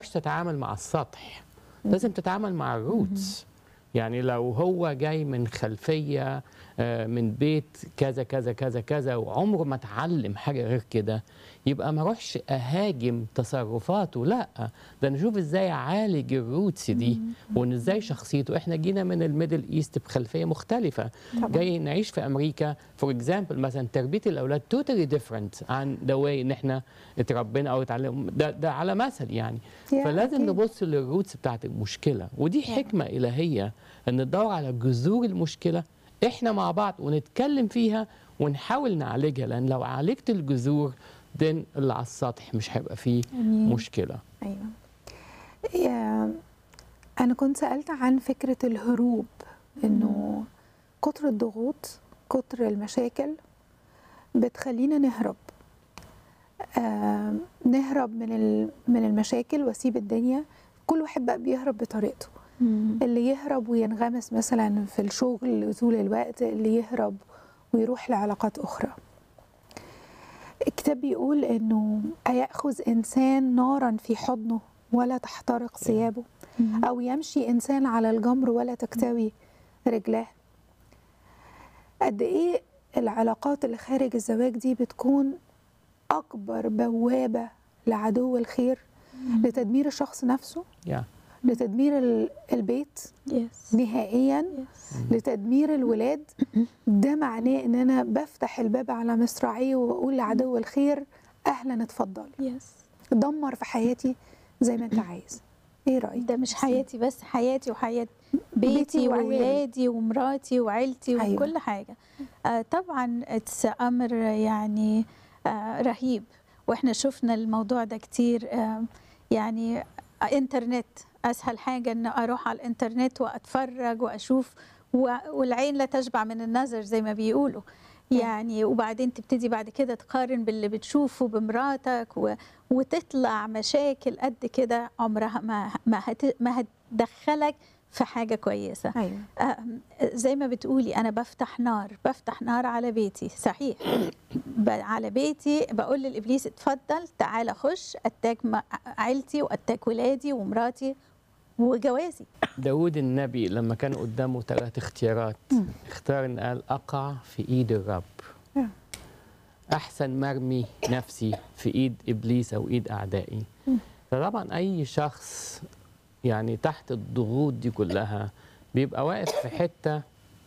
مش تتعامل مع السطح لازم تتعامل مع الروتس يعني لو هو جاي من خلفية آه، من بيت كذا كذا كذا كذا وعمره ما اتعلم حاجة غير كده يبقى ما اروحش اهاجم تصرفاته لا ده نشوف ازاي اعالج الروتس دي وان ازاي شخصيته احنا جينا من الميدل ايست بخلفيه مختلفه طبعاً. جاي نعيش في امريكا فور اكزامبل مثلا تربيه الاولاد توتالي ديفرنت عن ذا واي ان احنا اتربينا او اتعلمنا ده, ده على مثل يعني يا فلازم أكيد. نبص للروتس بتاعت المشكله ودي حكمه الهيه ان ندور على جذور المشكله احنا مع بعض ونتكلم فيها ونحاول نعالجها لان لو عالجت الجذور دين اللي على السطح مش هيبقى فيه أمين. مشكله ايوه يا- انا كنت سالت عن فكره الهروب انه كتر الضغوط كتر المشاكل بتخلينا نهرب آه نهرب من ال- من المشاكل واسيب الدنيا كل واحد بقى بيهرب بطريقته اللي يهرب وينغمس مثلا في الشغل طول الوقت اللي يهرب ويروح لعلاقات اخرى الكتاب بيقول انه اياخذ انسان نارا في حضنه ولا تحترق ثيابه او يمشي انسان على الجمر ولا تكتوي رجلاه قد ايه العلاقات اللي خارج الزواج دي بتكون اكبر بوابه لعدو الخير لتدمير الشخص نفسه يا لتدمير ال- البيت يس نهائيا يس لتدمير الولاد ده معناه ان انا بفتح الباب على مصراعيه واقول لعدو الخير اهلا اتفضل يس دمر في حياتي زي ما انت عايز ايه رايك ده مش حياتي بس حياتي وحياة بيتي بيتي وعيالي. وولادي ومراتي وعيلتي أيوة. وكل حاجة آه طبعا اتس أمر يعني آه رهيب واحنا شفنا الموضوع ده كتير آه يعني انترنت اسهل حاجه ان اروح على الانترنت واتفرج واشوف و- والعين لا تشبع من النظر زي ما بيقولوا يعني وبعدين تبتدي بعد كده تقارن باللي بتشوفه بمراتك و... وتطلع مشاكل قد كده عمرها ما ما, هت... ما هتدخلك في حاجه كويسه ايوه آه، زي ما بتقولي انا بفتح نار بفتح نار على بيتي صحيح ب- على بيتي بقول للابليس اتفضل تعالى خش اتاك م- عيلتي واتاك ولادي ومراتي وجوازي داود النبي لما كان قدامه ثلاث اختيارات اختار ان قال اقع في ايد الرب نعم. احسن مرمي نفسي في ايد ابليس او ايد اعدائي فطبعا اي شخص يعني تحت الضغوط دي كلها بيبقى واقف في حته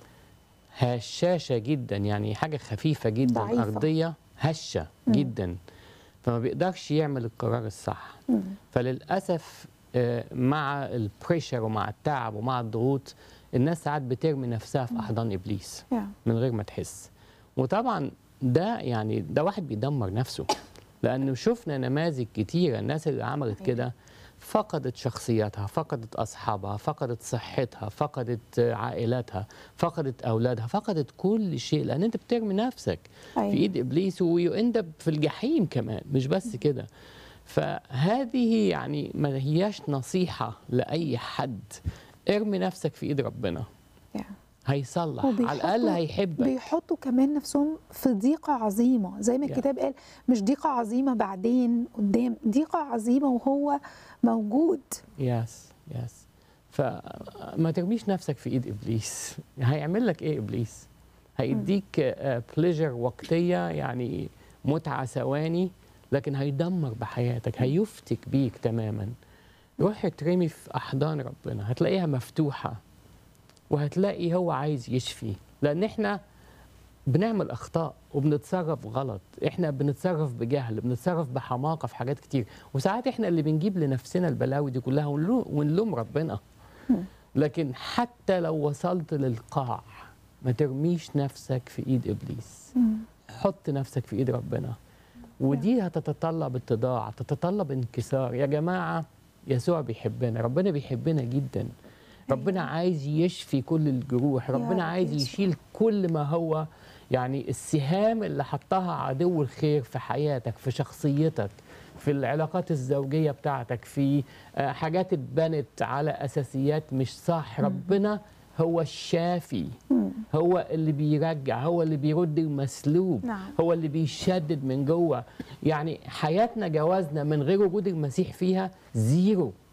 هشاشه جدا يعني حاجه خفيفه جدا ضعيفة. ارضيه هشه جدا فما بيقدرش يعمل القرار الصح مم. فللاسف آه، مع البريشر ومع التعب ومع الضغوط الناس ساعات بترمي نفسها في احضان ابليس يا. من غير ما تحس وطبعا ده يعني ده واحد بيدمر نفسه لانه شفنا نماذج كتيره الناس اللي عملت كده فقدت شخصيتها فقدت اصحابها فقدت صحتها فقدت آه، عائلاتها فقدت اولادها فقدت كل شيء لان انت بترمي نفسك أيوة. في ايد ابليس ويندب في الجحيم كمان مش بس كده فهذه يعني ما هياش نصيحه لاي حد ارمي نفسك في ايد ربنا يا. هيصلح على الاقل وبيحطوا- هيحبك بيحطوا كمان نفسهم في ضيقة عظيمة زي ما يا. الكتاب قال مش ضيقة عظيمة بعدين قدام ضيقة عظيمة وهو موجود يس يس فما ترميش نفسك في ايد ابليس هيعمل لك ايه ابليس هيديك بليجر وقتيه يعني متعه ثواني لكن هيدمر بحياتك هيفتك بيك تماما روح اترمي في احضان ربنا هتلاقيها مفتوحه وهتلاقي هو عايز يشفي لان احنا بنعمل اخطاء وبنتصرف غلط احنا بنتصرف بجهل بنتصرف بحماقه في حاجات كتير وساعات احنا اللي بنجيب لنفسنا البلاوي دي كلها ونلو- ونلوم ربنا لكن حتى لو وصلت للقاع ما ترميش نفسك في ايد ابليس حط نفسك في ايد ربنا ودي هتتطلب اتضاع تتطلب انكسار يا جماعه يسوع بيحبنا ربنا بيحبنا جدا ربنا عايز يشفي كل الجروح يا ربنا رب عايز يسوع. يشيل كل ما هو يعني السهام اللي حطها عدو الخير في حياتك في شخصيتك في العلاقات الزوجية بتاعتك في آه، حاجات اتبنت على أساسيات مش صح ربنا هو الشافي هو اللي بيرجع هو اللي بيرد المسلوب نعم. هو اللي بيشدد من جوه يعني حياتنا جوازنا من غير وجود المسيح فيها زيرو